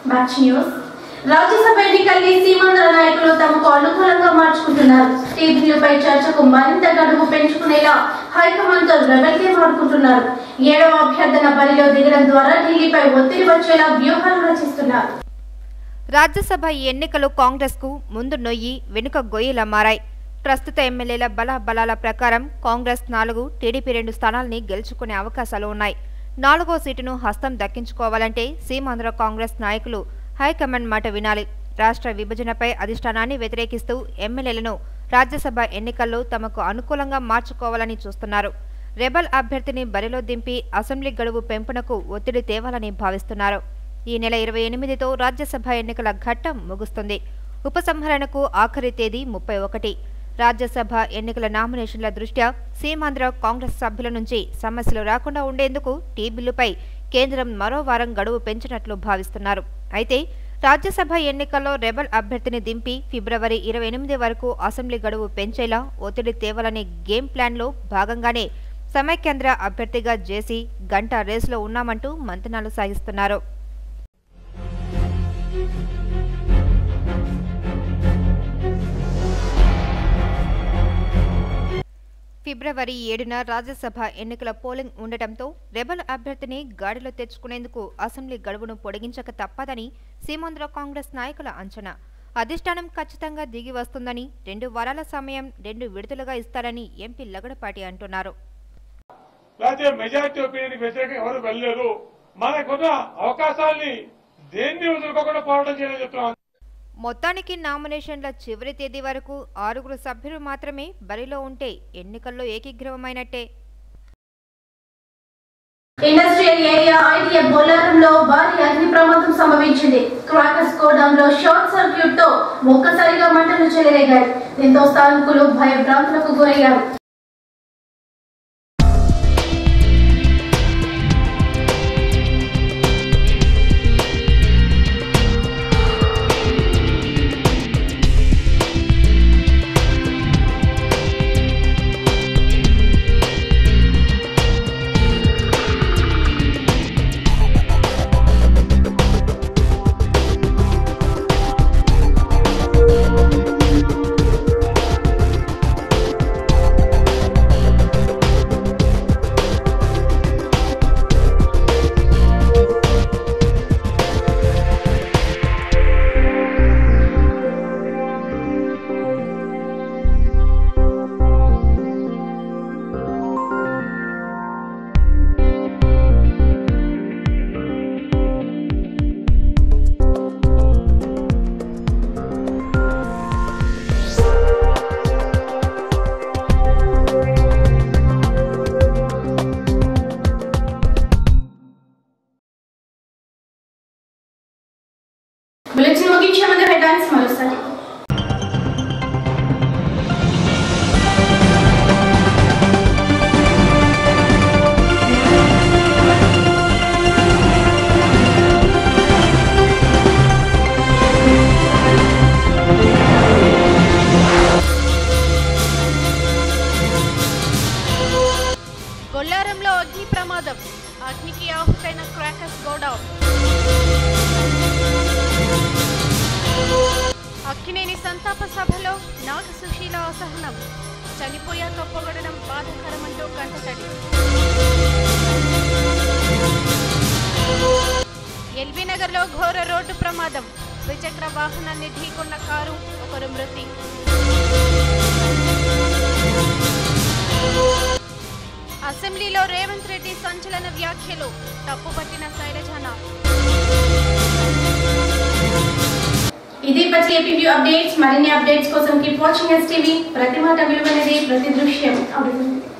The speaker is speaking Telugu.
మ్యాచ్ న్యూస్ రాజ్యసభ ఎన్నికల్ని సీమాంధ్ర నాయకులు తమకు అనుకూలంగా మార్చుకుంటున్నారు టీడీపీపై చర్చకు మరింత గడువు పెంచుకునేలా హైకమాండ్ తో రెబల్ గేమ్ ఆడుకుంటున్నారు ఏడవ అభ్యర్థన బరిలో దిగడం ద్వారా ఢిల్లీపై ఒత్తిడి వచ్చేలా వ్యూహాలు రచిస్తున్నారు రాజ్యసభ ఎన్నికలు కాంగ్రెస్కు ముందు నొయ్యి వెనుక గొయ్యిలా మారాయి ప్రస్తుత ఎమ్మెల్యేల బల బలాల ప్రకారం కాంగ్రెస్ నాలుగు టీడీపీ రెండు స్థానాల్ని గెలుచుకునే అవకాశాలు ఉన్నాయి నాలుగో సీటును హస్తం దక్కించుకోవాలంటే సీమాంధ్ర కాంగ్రెస్ నాయకులు హైకమాండ్ మాట వినాలి రాష్ట్ర విభజనపై అధిష్టానాన్ని వ్యతిరేకిస్తూ ఎమ్మెల్యేలను రాజ్యసభ ఎన్నికల్లో తమకు అనుకూలంగా మార్చుకోవాలని చూస్తున్నారు రెబల్ అభ్యర్థిని బరిలో దింపి అసెంబ్లీ గడువు పెంపునకు ఒత్తిడి తేవాలని భావిస్తున్నారు ఈ నెల ఇరవై ఎనిమిదితో రాజ్యసభ ఎన్నికల ఘట్టం ముగుస్తుంది ఉపసంహరణకు ఆఖరి తేదీ ముప్పై ఒకటి రాజ్యసభ ఎన్నికల నామినేషన్ల దృష్ట్యా సీమాంధ్ర కాంగ్రెస్ సభ్యుల నుంచి సమస్యలు రాకుండా ఉండేందుకు టీ బిల్లుపై కేంద్రం మరో వారం గడువు పెంచినట్లు భావిస్తున్నారు అయితే రాజ్యసభ ఎన్నికల్లో రెబల్ అభ్యర్థిని దింపి ఫిబ్రవరి ఇరవై ఎనిమిది వరకు అసెంబ్లీ గడువు పెంచేలా ఒత్తిడి తేవాలనే గేమ్ ప్లాన్లో భాగంగానే సమైక్యాంధ్ర అభ్యర్థిగా జేసీ గంట రేసులో ఉన్నామంటూ మంతనాలు సాగిస్తున్నారు ఫిబ్రవరి ఏడున రాజ్యసభ ఎన్నికల పోలింగ్ ఉండటంతో రెబల్ అభ్యర్థిని గాడిలో తెచ్చుకునేందుకు అసెంబ్లీ గడువును పొడిగించక తప్పదని సీమాంధ్ర కాంగ్రెస్ నాయకుల అంచనా అధిష్టానం ఖచ్చితంగా దిగి వస్తుందని రెండు వారాల సమయం రెండు విడతలుగా ఇస్తారని ఎంపీ లగడపాటి అంటున్నారు లేకపోతే మెజారిటీ ఒపీనియన్ వ్యతిరేకంగా ఎవరు వెళ్ళలేదు మనకున్న అవకాశాల్ని దేన్ని వదులుకోకుండా పోరాటం చేయాలని చెప్తున్నాం మొత్తానికి నామినేషన్ల చివరి తేదీ వరకు ఆరుగురు సభ్యులు మాత్రమే బరిలో ఉంటే ఎన్నికల్లో ఏకీగ్రీవమైనట్టే ఇండస్ట్రియల్ ఏరియా ఐటీఐ బొల్లారంలో భారీ అగ్ని ప్రమాదం సంభవించింది క్రాకర్స్ గోడౌన్ లో షార్ట్ సర్క్యూట్ తో ఒక్కసారిగా మంటలు చెలరేగాయి దీంతో స్థానికులు భయభ్రాంతులకు గురయ్యారు బులెటిన్ ముగించే ముందు హెడ్లైన్స్ మరోసారి బొల్లారంలో అగ్ని ప్రమాదం అగ్నికి ఆహుతైన క్రాకర్స్ గోడౌన్ అక్కినేని సంతాప సభలో నాగ సుశీల అసహనం చనిపోయాక పొగడడం బాధాకరమంటూ కంటతడి ఎల్బీ నగర్లో ఘోర రోడ్డు ప్రమాదం ద్విచక్ర వాహనాన్ని ఢీకొన్న కారు ఒకరు మృతి అసెంబ్లీలో రేవంత్ రెడ్డి సంచలన వ్యాఖ్యలు తప్పుపట్టిన శైలజానాథ్ ఇది పచ్చి ఏపీ వ్యూ అప్డేట్స్ మరిన్ని అప్డేట్స్ కోసం కీప్ వాచింగ్ ఎస్ టీవీ ప్రతి మాట విలువైనది ప్రతి దృశ్యం అభివృద్ధి